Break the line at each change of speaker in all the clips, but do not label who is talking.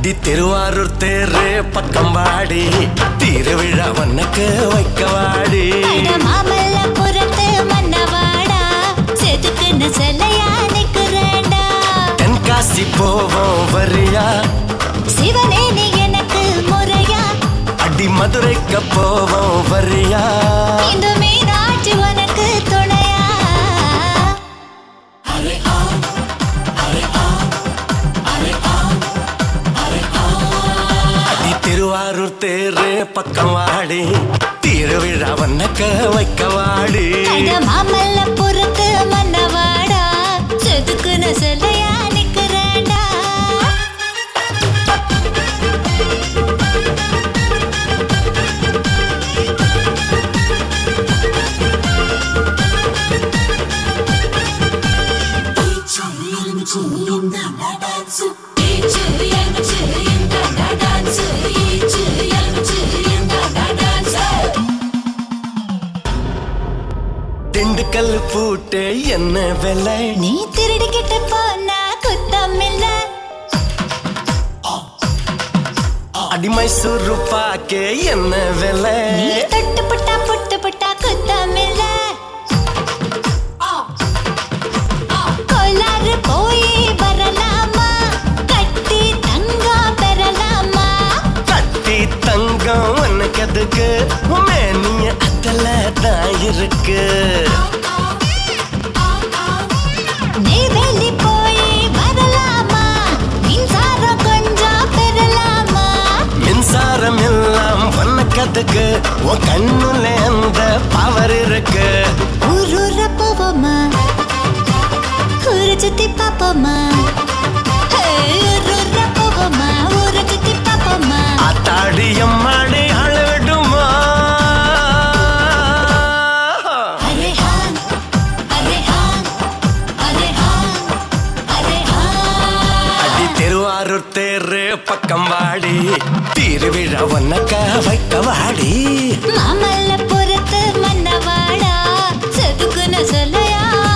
அடி திருவாரூர் தேரு பக்கம் வாடி திருவிழா வண்ணக்கு வைக்க வாடி
அட மாமல்லபுரத்து மன்னவாடா செதுக்குன்னு சிலையா நிக்கிறேன்டா
தென்காசி போவோம் வரியா
சிவனே நீ எனக்கு முறையா
அடி மதுரைக்கு போவோம் வரியா
இந்த மீனாட்சி உனக்கு துணையா
அடி திருவாரூர் தேரு பக்கம் வாடி திருவிழா வண்ணக்க வைக்க வாடி
அட மாமல்லபுரத்து மன்னவாடா செதுக்குன்னு சிலையா நிக்கிறேன்டா
திண்டுக்கல் பூட்டு என்ன விலை
நீ திருடிக்கிட்டு போனா குத்தம் இல்ல
அடி மைசூரு பாக்கே என்ன விலை
நீ தொட்டு புட்டா புட்டு புட்டா குத்தம் இல்ல கோலாறு போய் வரலாமா கட்டி தங்கம் பெறலாமா
கட்டி தங்கம் உனக்கு அதுக்கு மேனிய அத்தல தான் இருக்கு
நெய்வேலி போய் வரலாமா மின்சாரம் கொஞ்சம் பெறலாமா
மின்சாரம் எல்லாம் உனக்கு அதுக்கு உன் கண்ணுல அந்த பவர் இருக்கு
ஊரூர போவோமா ஊரை சுத்தி பாப்போமா ஹே, ஊரூர போவோமா ஊரை சுத்தி பாப்போமா
அத்தாடியம் மாடி அளவிடுமா
அரே ஹான் அரே ஹான் அரே ஹான் அரே ஹான்
அடி திருவாரூர் தேரு பக்கம் வாடி திருவிழா உனக்க வைக்க வாடி
மாமல்லபுரத்து மன்னவாடா செதுக்குன்னு சொல்லையா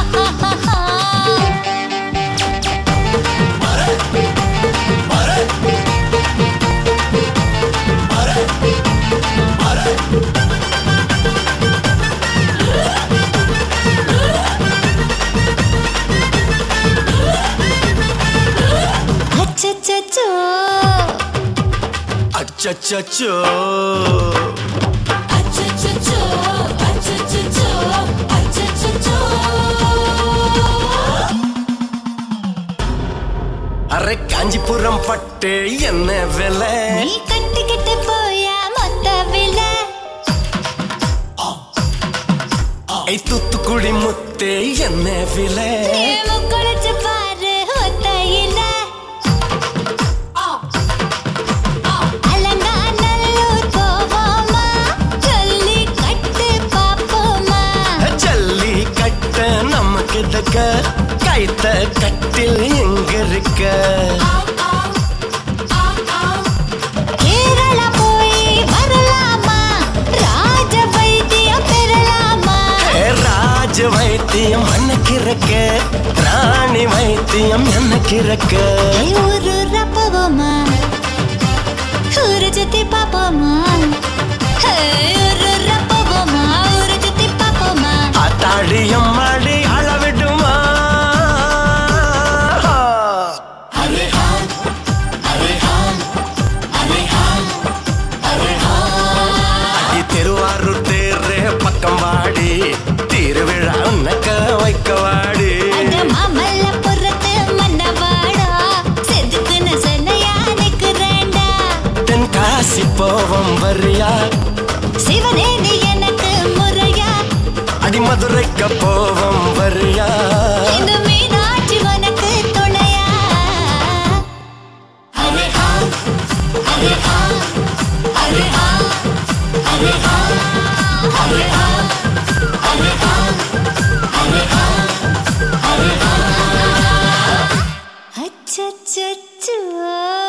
அச்சச்சோ
அச்சச்சோ
அச்சச்சோ அச்சச்சோ அச்சச்சோ
அரை காஞ்சிபுரம் பட்டு என்ன விலை
நீ கட்டிக்கிட்டு போயா மொத்த விலை
ஐ தூத்துக்குடி முத்தே என்ன விலை
நீ முக்குளிச்சு பாரு ஒத்தையில அலங்காநல்லூர் போவோமா சொல்லி கட்டு பாப்போமா
ஜல்லி கட்ட நமக்கு தக்க கைத்த கட்டில் எங்க இருக்க
கேரளா போய் வரலாமா ராஜ வைத்தியம் பெறலாமா
ஏ, ராஜ வைத்தியம் அன்னைக்கு இருக்க ராணி வைத்தியம் எனக்கு இருக்க
ஏய், ஊரூரா போவோமா ஊரை சுத்தி பாப்போமா ஹே, ஊரூரா போவோமா ஊரை சுத்தி பாப்போமா
அத்தாடியம் மாடி அளவிடுமா அடி திருவாரூர் தேரு பக்கம் வாடி திருவிழா உனக்க வைக்க வாடி
அட மாமல்லபுரத்து மன்னவாடா செதுக்குன்னு சிலையா நிக்கிறேன்டா
தென்காசி போவோம் வரியா
சிவனே நீ எனக்கு முறையா
அடி மதுரைக்கு போவோம் வரியா
இந்த மீனாட்சி உனக்கு துணையா அரே ஹா அரே ஹா அரே ஹா அரே ஹா அரே ஹா அரே ஹா அரே ஹா அரே ஹா அச்சச்சோ